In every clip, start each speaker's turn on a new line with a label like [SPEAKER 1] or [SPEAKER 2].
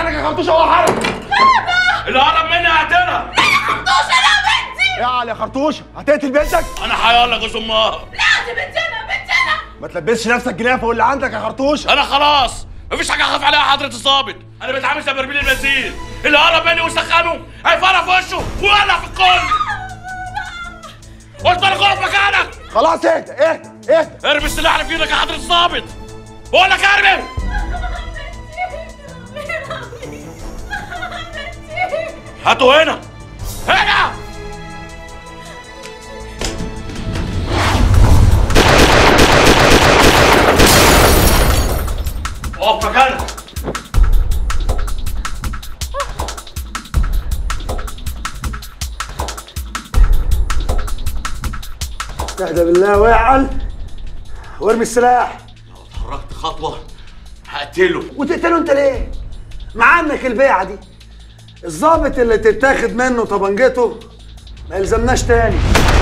[SPEAKER 1] مكانك يا خرطوشه هو حرك
[SPEAKER 2] اللي قرب مني هقتلها
[SPEAKER 3] خرطوشة لا بنتي
[SPEAKER 1] يا علي يا خرطوشه هتقتل بنتك
[SPEAKER 2] انا حيالك يا امها
[SPEAKER 3] لا دي بنتنا بنتنا
[SPEAKER 1] ما تلبسش نفسك جنافه واللي عندك يا خرطوشه
[SPEAKER 2] انا خلاص مفيش حاجه اخاف عليها حضره الظابط انا بتعامل زي برميل البنزين اللي قرب مني وسخنه هيفرق في وشه ويولع في الكل قلت لك اقف مكانك
[SPEAKER 1] خلاص اهدى اهدى اهدى
[SPEAKER 2] ارمي السلاح اللي في ايدك يا حضره الظابط بقول لك ارمي هاتوا هنا هنا اقف مكانك
[SPEAKER 1] اهدى بالله واعل وارمي السلاح
[SPEAKER 2] اتحركت خطوه هقتله
[SPEAKER 1] وتقتله انت ليه؟ مع انك البيعه دي الظابط اللي تتاخد منه طبنجته ما يلزمناش تاني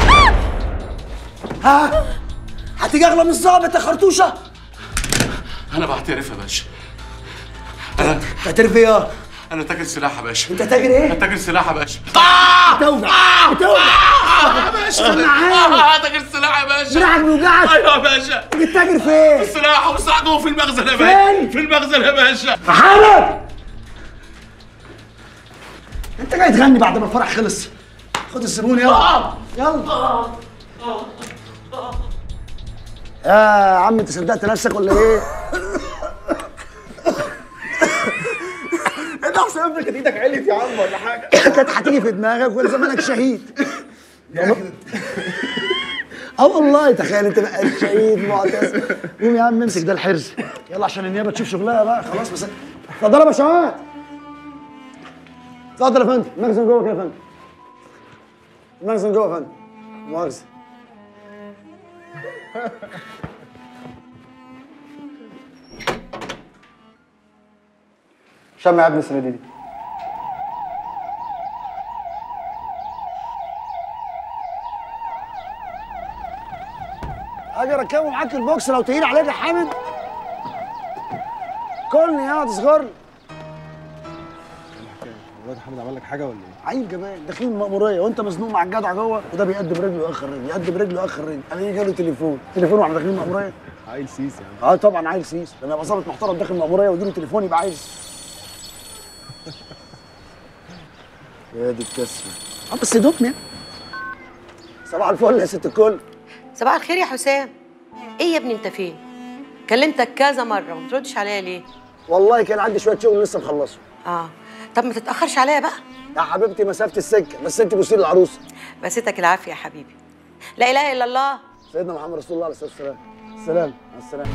[SPEAKER 1] ها؟ هتيجي اغلى من الظابط يا خرطوشه؟
[SPEAKER 2] انا بعترف يا باشا انا
[SPEAKER 1] تعترف ايه؟
[SPEAKER 2] انا تاجر سلاح يا باشا
[SPEAKER 1] انت تاجر ايه؟
[SPEAKER 2] انا تاجر سلاح يا باشا
[SPEAKER 1] بتوجع بتوجع
[SPEAKER 2] يا باشا
[SPEAKER 1] طب معايا.
[SPEAKER 2] آه، تاجر سلاح يا باشا
[SPEAKER 1] دراعك بيوجعك
[SPEAKER 2] ايوه يا باشا
[SPEAKER 1] بتتاجر فين؟
[SPEAKER 2] السلاح والسلاح جوه في المخزن يا باشا
[SPEAKER 1] فين؟
[SPEAKER 2] في المخزن يا باشا
[SPEAKER 1] حالك انت جاي تغني بعد ما الفرح خلص خد الزبون يلا يلا يا عم انت صدقت نفسك ولا ايه؟ انت احسن ابنك كانت ايدك علت يا عم ولا حاجه كانت هتيجي في دماغك ولا زمانك شهيد اه والله تخيل انت بقى شهيد معتز قوم يا عم امسك ده الحرز يلا عشان النيابه تشوف شغلها بقى خلاص بس اتفضل يا باشمهندس اتفضل يا فندم المخزن جوه كده يا فندم المخزن جوه يا فندم مؤاخذة شم يا ابني السنة دي اجي اركبه معاك البوكس لو تقيل عليك يا حامد كلني يا تصغر لي
[SPEAKER 4] الواد محمد عمل لك حاجه ولا ايه؟
[SPEAKER 1] عيب كمان داخلين المأمورية وانت مزنوق مع الجدع جوه وده بيقدم رجله اخر رجل يقدم رجله اخر رجل انا جاله تليفون تليفون واحنا داخلين المأمورية
[SPEAKER 4] عيل سيس يا عم
[SPEAKER 1] اه طبعا عيل سيس لما يبقى ظابط محترم داخل المأمورية ويجيله تليفون يبقى عايز يا دي الكسفة اه بس دوبني صباح الفل يا ست الكل
[SPEAKER 5] صباح الخير يا حسام ايه يا ابني انت فين كلمتك كذا مره وما بتردش عليا ليه
[SPEAKER 1] والله كان عندي شوية شغل لسه مخلصه
[SPEAKER 5] اه طب ما تتاخرش عليا بقى
[SPEAKER 1] يا حبيبتي مسافة السكة بس انت بصي للعروسة
[SPEAKER 5] بسيتك العافيه يا حبيبي لا اله الا الله
[SPEAKER 1] سيدنا محمد رسول الله عليه الصلاة والسلام السلام مع السلامة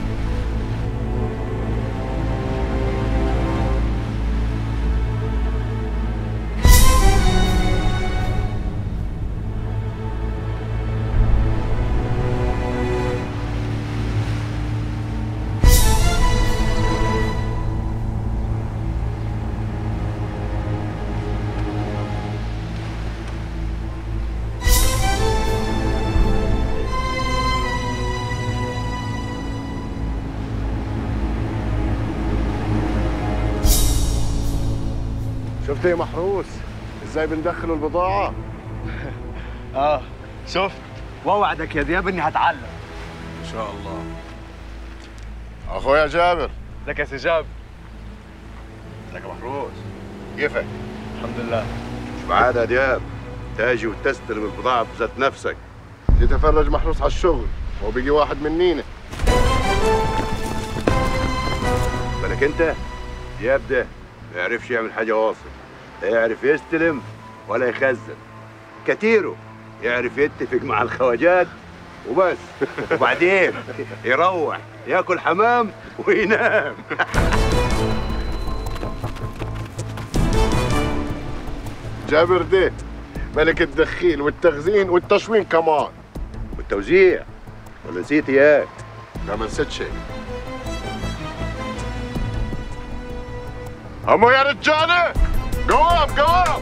[SPEAKER 6] شفت ايه محروس ازاي بندخل البضاعة
[SPEAKER 4] اه شفت واوعدك يا دياب اني هتعلم
[SPEAKER 6] ان شاء الله اخويا جابر
[SPEAKER 4] ازيك يا سي جاب
[SPEAKER 6] ازيك يا محروس كيفك
[SPEAKER 4] الحمد لله
[SPEAKER 6] مش بعادة يا دياب تاجي وتستلم البضاعة بذات نفسك تتفرج محروس على الشغل هو بيجي واحد منينا بالك انت دياب ده ما يعرفش يعمل حاجة واصل لا يعرف يستلم ولا يخزن كتيره يعرف يتفق مع الخواجات وبس وبعدين يروح ياكل حمام وينام جابر ده ملك الدخيل والتخزين والتشوين كمان والتوزيع ولا نسيت اياك لا ما نسيت شيء همو يا رجاله قوام قوام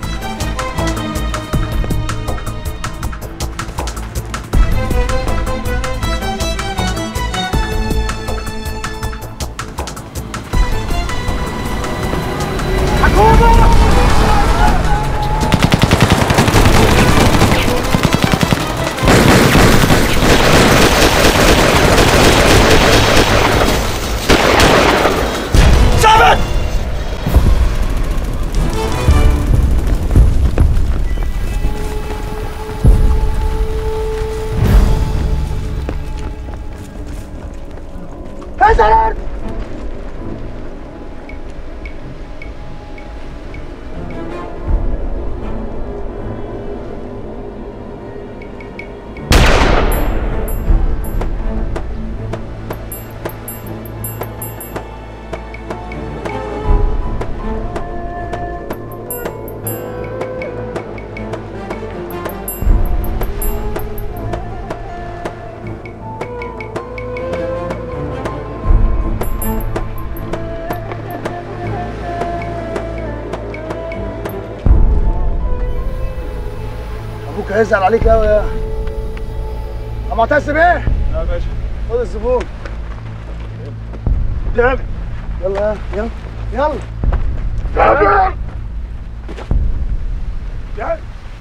[SPEAKER 1] انزل الارض ابوك هيزعل عليك قوي يا يا معتز بيه
[SPEAKER 4] يا باشا
[SPEAKER 1] خد الزبون
[SPEAKER 4] يلا
[SPEAKER 1] يلا يلا يلا يلا
[SPEAKER 4] يلا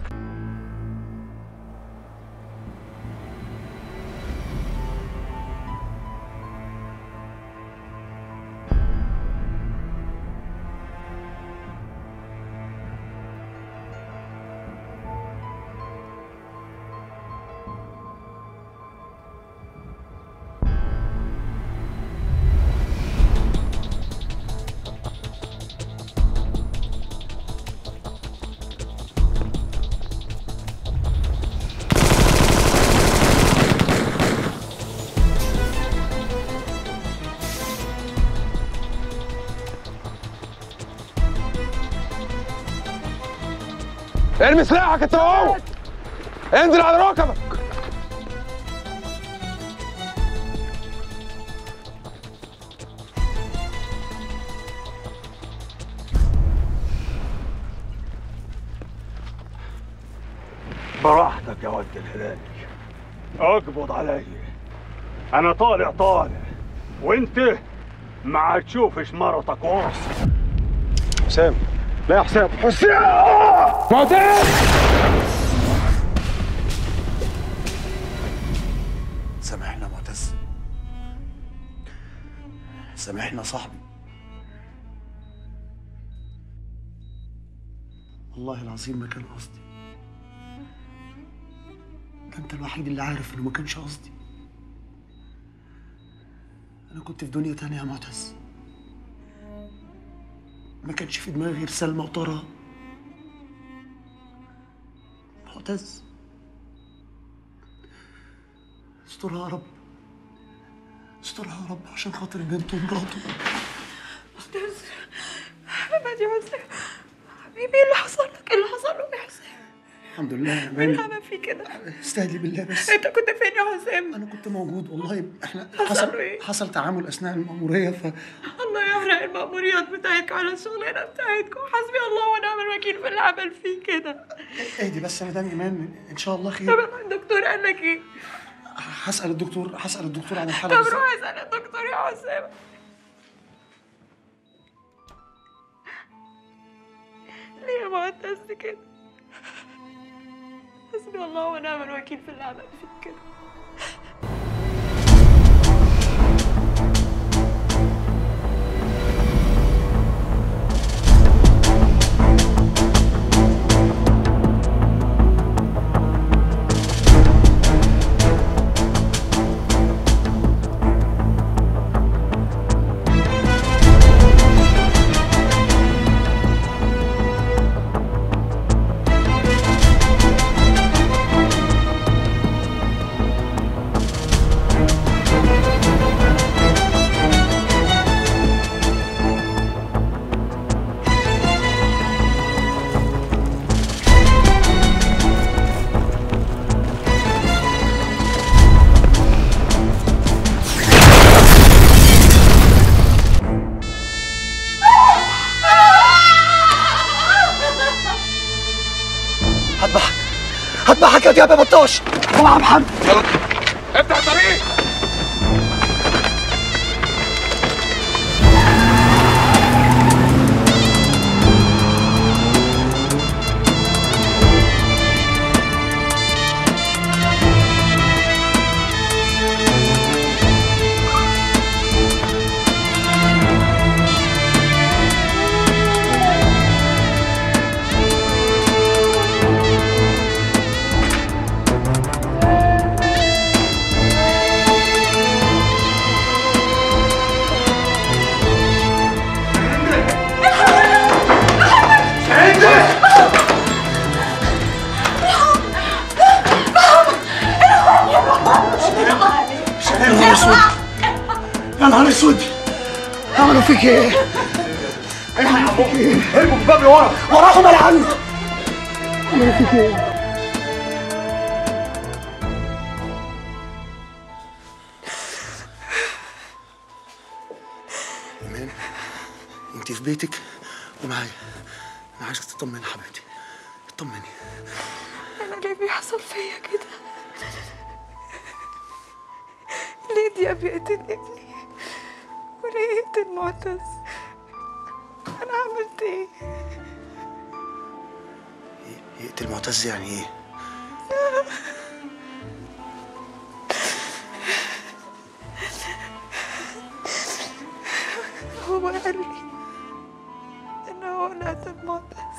[SPEAKER 4] ارمي سلاحك انت وهو انزل على ركبك براحتك يا ود الهلال اقبض عليا انا طالع طالع وانت ما هتشوفش مرتك ورث حسام لا يا حسام حسام معتز
[SPEAKER 1] سامحنا يا معتز سامحنا يا صاحبي والله العظيم ما كان قصدي ده انت الوحيد اللي عارف انه ما كانش قصدي انا كنت في دنيا تانية يا معتز ما كانش في دماغي غير سلمى وطارق معتز استرها يا رب استرها يا رب عشان خاطر بنته ومراته
[SPEAKER 3] استاذ حبيبتي يا حسام حبيبي ايه اللي حصل لك؟ ايه اللي حصل له يا حسام؟
[SPEAKER 1] الحمد لله يا
[SPEAKER 3] مين
[SPEAKER 1] مان
[SPEAKER 3] عمل فيه كده؟
[SPEAKER 1] استهدي بالله بس
[SPEAKER 3] انت كنت فين يا حسام؟
[SPEAKER 1] انا كنت موجود والله احنا
[SPEAKER 3] حصل
[SPEAKER 1] حصل
[SPEAKER 3] إيه؟
[SPEAKER 1] حصل تعامل اثناء المأمورية ف
[SPEAKER 3] الله يحرق المأموريات بتاعتكم على الشغلانه بتاعتكم حسبي الله ونعم الوكيل في اللي عمل فيه كده
[SPEAKER 1] اهدي بس يا مدام ايمان ان شاء الله
[SPEAKER 3] طب
[SPEAKER 1] خير
[SPEAKER 3] الدكتور قال لك ايه؟
[SPEAKER 1] هسأل الدكتور هسأل الدكتور عن الحالة
[SPEAKER 3] طب
[SPEAKER 1] بالظبط
[SPEAKER 3] روح اسال الدكتور يا حسام ليه يا معتز كده؟ حسبي الله ونعم الوكيل في اللي عمل فيك كده
[SPEAKER 1] هذبحك هذبحك يا دياب يا بطاش طلع يا محمد
[SPEAKER 4] افتح الطريق
[SPEAKER 1] يا نهار اسود عملوا فيك ايه؟
[SPEAKER 4] ارموا الباب لورا
[SPEAKER 1] وراهم انا عندي عملوا فيك ايه؟ ايمان انت في بيتك ومعايا انا عايزك تطمني يا حبيبتي اطمني
[SPEAKER 3] انا ليه بيحصل فيا كده ليه دياب يقتل ابني وليه يقتل معتز انا عملت ايه
[SPEAKER 1] يقتل معتز يعني ايه؟
[SPEAKER 3] هو قال لي ان هو اللي قتل معتز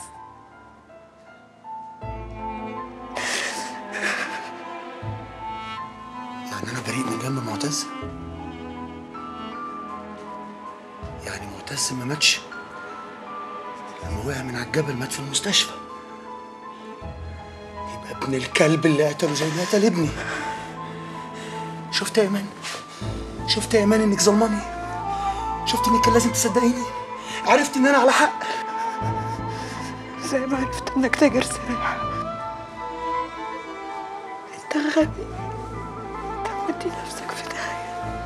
[SPEAKER 1] يعني انا بريء من جنب معتز؟ يعني معتز ما ماتش لما وقع من على الجبل مات في المستشفى يبقى ابن الكلب اللي قتله زي ما قتل ابني شفت يا ايمان شفت يا ايمان انك ظلماني شفت انك كان لازم تصدقيني عرفت ان انا على حق
[SPEAKER 3] زي ما عرفت انك تاجر سلاح انت غبي انت مودي نفسك في داهية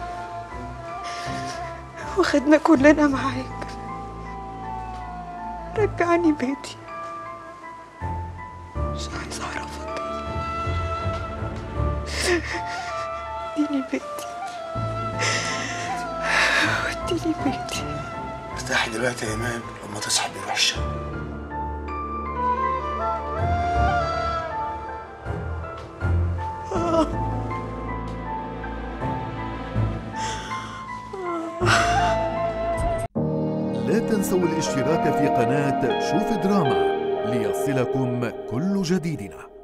[SPEAKER 3] واخدنا كلنا معاك رجعني بيتي مش عايزة اعرفك اديني بيتي اديني بيتي
[SPEAKER 1] ارتاحي دلوقتي يا ايمان لما تصحى بيروح الشام
[SPEAKER 7] لا تنسوا الاشتراك في قناة شوف دراما ليصلكم كل جديدنا